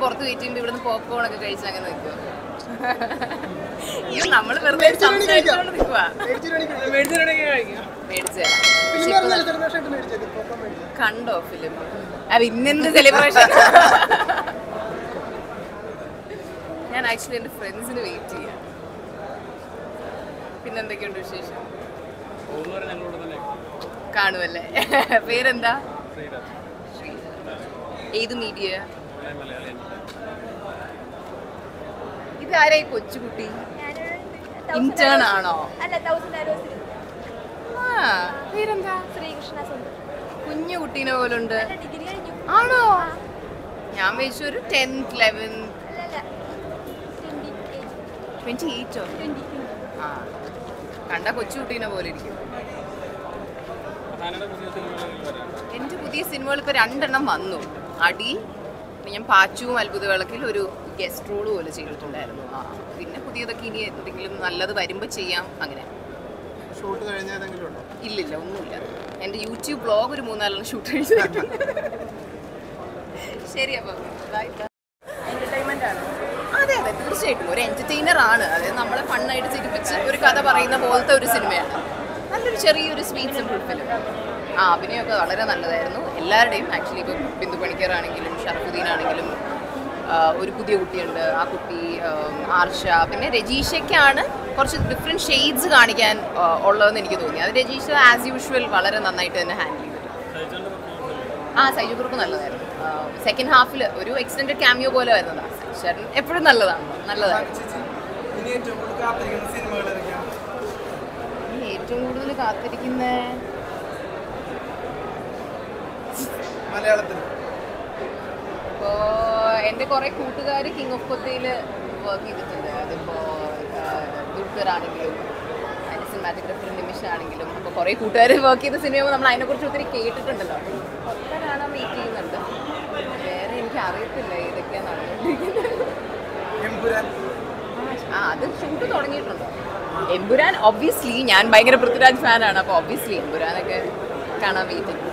പുറത്ത് വെയിറ്റ് ചെയ്യുമ്പോൾ ഇവിടുന്ന് പോപ്കോൺ ഒക്കെ കഴിച്ച് അങ്ങനെ നിൽക്കുക ഇത് നമ്മൾ വെറുതെ സംസാരിച്ചുകൊണ്ട് നിൽക്കുക മേടിച്ചു കണ്ടോ ഫിലിം അത് ഇന്നെന്ത് സെലിബ്രേഷൻ ഞാൻ ആക്ച്വലി എൻ്റെ ഫ്രണ്ട്സിന് വെയിറ്റ് ചെയ്യാം പിന്നെന്തൊക്കെയുണ്ട് വിശേഷം കാണുമല്ലേ പേരെന്താ ശ്രീ. ഏത് മീഡിയ ഇത് ആരായി കൊച്ചുകുട്ടി Intern ആണോ? അല്ല തൗസൻഡ് ആരോസിൽ ആ പേരെന്താ ശ്രീകൃഷ്ണ സുന്ദർ കുഞ്ഞു കുട്ടീനെ പോലുണ്ട് അല്ല ഡിഗ്രി കഴിഞ്ഞു ആണോ ഞാൻ വെച്ചു ഒരു ടെൻത്ത് ലെവൻത്ത് അല്ല അല്ല ട്വന്റി ഏജ് ട്വന്റി എയ്റ്റോ ട്വന്റി ആ കണ്ട കൊച്ചുകുട്ടീനെ പോലെ ഇരിക്കും എൻ്റെ പുതിയ സിനിമകൾ ഇപ്പോൾ രണ്ടെണ്ണം വന്നു അടി പിന്നെ ഞാൻ പാച്ചുവും അത്ഭുത വിളക്കിൽ ഒരു ഗസ്റ്റ് റോൾ പോലെ ചെയ്തിട്ടുണ്ടായിരുന്നു ആ പിന്നെ പുതിയതൊക്കെ ഇനി എന്തെങ്കിലും നല്ലത് വരുമ്പോൾ ചെയ്യാം അങ്ങനെ ഷൂട്ട് കഴിഞ്ഞ ഏതെങ്കിലും ഉണ്ടോ ഇല്ലില്ല ഒന്നുമില്ല എൻ്റെ യൂട്യൂബ് ബ്ലോഗ് ഒരു മൂന്നാലെണ്ണം ഷൂട്ട് ചെയ്തിട്ടുണ്ട് ശരി അപ്പം ബൈ എന്റർടൈൻമെന്റ് ആണ് അതെ അതെ തീർച്ചയായിട്ടും ഒരു എന്റർടൈനർ ആണ് അതായത് നമ്മളെ ഫണ്ണായിട്ട് ചിരിപ്പിച്ച് ഒരു കഥ പറയുന്ന പോലത്തെ ഒരു സിനിമയാണ് നല്ലൊരു ചെറിയൊരു സ്വീറ്റ് സിമ്പിൾ ഫിലിം ആ അഭിനയമൊക്കെ വളരെ നല്ലതായിരുന്നു എല്ലാവരുടെയും ആക്ച്വലി ഇപ്പോൾ ബിന്ദു പണിക്കർ ആണെങ്കിലും ഷറഫുദ്ദീൻ ആണെങ്കിലും ആ, ഒരു പുതിയ കുട്ടിയുണ്ട് ആ കുട്ടി ആം, ആർഷ പിന്നെ രജീഷയ്ക്കാണ് കുറച്ച് ഡിഫറെൻറ്റ് ഷെയ്ഡ്സ് കാണിക്കാൻ ആ, ഉള്ളതെന്ന് എനിക്ക് തോന്നി അത് രജീഷ ആസ് യൂഷ്വൽ വളരെ നന്നായിട്ട് തന്നെ ഹാൻഡിൽ ചെയ്തു ആ സൈജു കുറുപ്പ് നല്ലതായിരുന്നു സെക്കൻഡ് ഹാഫിൽ ഒരു എക്സ്റ്റൻഡഡ് ക്യാമിയോ പോലെ വരുന്നതാണ് ചേട്ടൻ എപ്പോഴും നല്ലതാണ് നല്ലതാണ് ഇനി ഏറ്റവും കൂടുതൽ കാത്തിരിക്കുന്ന സിനിമകൾ ഏതൊക്കെയാണ് ഇനി ഏറ്റവും കൂടുതൽ കാത്തിരിക്കുന്ന മലയാളത്തിൽ ഇപ്പോൾ എൻ്റെ കുറേ കൂട്ടുകാർ കിങ് ഓഫ് കൊത്തയിൽ വർക്ക് ചെയ്തിട്ടുണ്ട് അതിപ്പോൾ ദുൽഖർ ആണെങ്കിലും അതിൻ്റെ സിനിമാറ്റോഗ്രാഫർ നിമിഷ ആണെങ്കിലും അപ്പോൾ കുറേ കൂട്ടുകാർ വർക്ക് ചെയ്ത സിനിമ നമ്മൾ അതിനെക്കുറിച്ച് ഒത്തിരി കേട്ടിട്ടുണ്ടല്ലോ ഒക്കെ കാണാൻ വെയിറ്റ് ചെയ്യുന്നുണ്ട് വേറെ എനിക്ക് അറിയത്തില്ല ഏതൊക്കെയാണ് നടന്നുകൊണ്ടിരിക്കുന്നത് എമ്പുരാൻ ആ അത് ഷൂട്ട് തുടങ്ങിയിട്ടുണ്ടോ എമ്പുരാൻ ഒബ്വിയസ്ലി ഞാൻ ഭയങ്കര പൃഥ്വിരാജ് ഫാനാണ് അപ്പോൾ ഒബ്വിയസ്ലി എമ്പുരാനൊക്കെ കാണാൻ വെയിറ്റ് ചെയ്യും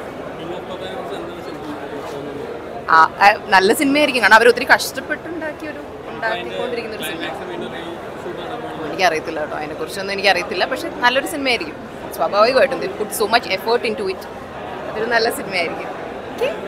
ആ ആ, നല്ല സിനിമയായിരിക്കും കാരണം അവർ ഒത്തിരി കഷ്ടപ്പെട്ടുണ്ടാക്കിയ ഒരു ഉണ്ടാക്കിക്കൊണ്ടിരിക്കുന്ന ഒരു സിനിമ എനിക്കറിയത്തില്ല കേട്ടോ അതിനെക്കുറിച്ചൊന്നും എനിക്കറിയത്തില്ല പക്ഷെ നല്ലൊരു സിനിമയായിരിക്കും സ്വാഭാവികമായിട്ടും put so much effort into it അതൊരു നല്ല സിനിമയായിരിക്കും ഓക്കെ